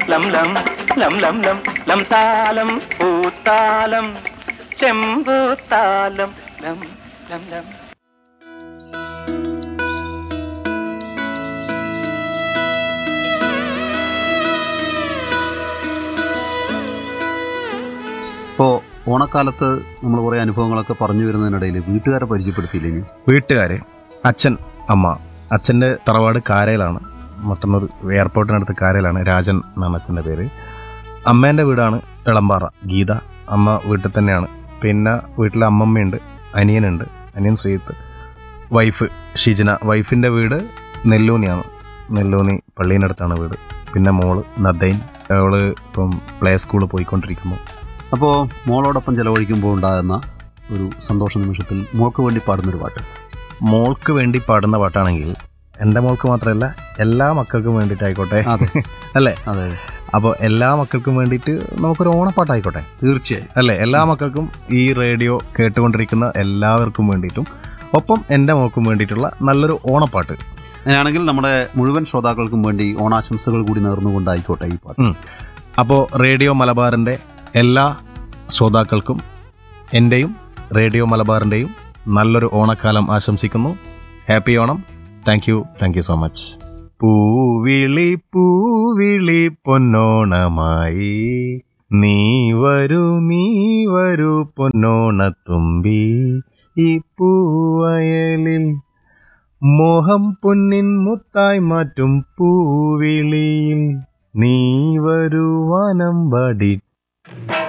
ലം ലം ലം ലം ലം ലം താലം പൂത്താലം ചെമ്പൂത്താലം ലം ലം ലം ഇപ്പോൾ ഓണക്കാലത്ത് നമ്മൾ കുറേ അനുഭവങ്ങളൊക്കെ പറഞ്ഞു വരുന്നതിനിടയിൽ വീട്ടുകാരെ പരിചയപ്പെടുത്തിയില്ലേ ഇനി വീട്ടുകാർ അച്ഛൻ അമ്മ അച്ഛൻ്റെ തറവാട് കാരയിലാണ് മട്ടന്നൂർ എയർപോർട്ടിനടുത്ത് കാരയിലാണ് രാജൻ എന്നാണ് അച്ഛൻ്റെ പേര് അമ്മേൻ്റെ വീടാണ് എളമ്പാറ ഗീത അമ്മ വീട്ടിൽ തന്നെയാണ് പിന്നെ വീട്ടിൽ അമ്മമ്മയുണ്ട് അനിയനുണ്ട് അനിയൻ ശ്രീത്ത് വൈഫ് ഷിജിന വൈഫിൻ്റെ വീട് നെല്ലൂനിയാണ് നെല്ലൂനി പള്ളീനടുത്താണ് വീട് പിന്നെ മോള് നദൈൻ അവള് ഇപ്പം പ്ലേ സ്കൂളിൽ പോയിക്കൊണ്ടിരിക്കുന്നു അപ്പോൾ മോളോടൊപ്പം ചെലവഴിക്കുമ്പോൾ ഉണ്ടാകുന്ന ഒരു സന്തോഷ നിമിഷത്തിൽ മോൾക്ക് വേണ്ടി പാടുന്നൊരു പാട്ട് മോൾക്ക് വേണ്ടി പാടുന്ന പാട്ടാണെങ്കിൽ എൻ്റെ മോൾക്ക് മാത്രമല്ല എല്ലാ മക്കൾക്കും വേണ്ടിയിട്ടായിക്കോട്ടെ അതെ അല്ലേ അതെ അപ്പോൾ എല്ലാ മക്കൾക്കും വേണ്ടിയിട്ട് നമുക്കൊരു ഓണപ്പാട്ടായിക്കോട്ടെ തീർച്ചയായും അല്ലേ എല്ലാ മക്കൾക്കും ഈ റേഡിയോ കേട്ടുകൊണ്ടിരിക്കുന്ന എല്ലാവർക്കും വേണ്ടിയിട്ടും ഒപ്പം എൻ്റെ മോൾക്കും വേണ്ടിയിട്ടുള്ള നല്ലൊരു ഓണപ്പാട്ട് അങ്ങനെയാണെങ്കിൽ നമ്മുടെ മുഴുവൻ ശ്രോതാക്കൾക്കും വേണ്ടി ഓണാശംസകൾ കൂടി നേർന്നുകൊണ്ടായിക്കോട്ടെ ഈ പാട്ട് അപ്പോൾ റേഡിയോ മലബാറിൻ്റെ എല്ലാ ശ്രോതാക്കൾക്കും എൻ്റെയും റേഡിയോ മലബാറിൻ്റെയും നല്ലൊരു ഓണക്കാലം ആശംസിക്കുന്നു happy Onam thank you thank you so much പൂവിളി പൂവിളി പൊന്നോണമായി നീ വരൂ നീ വരൂ പൊന്നോണത്തുമ്പി ഈ പൂവയലിൽ മോഹം പൊന്നിൻ മുത്തായി മാറ്റും പൂവിളിയിൽ നീ വരുവാനം വടി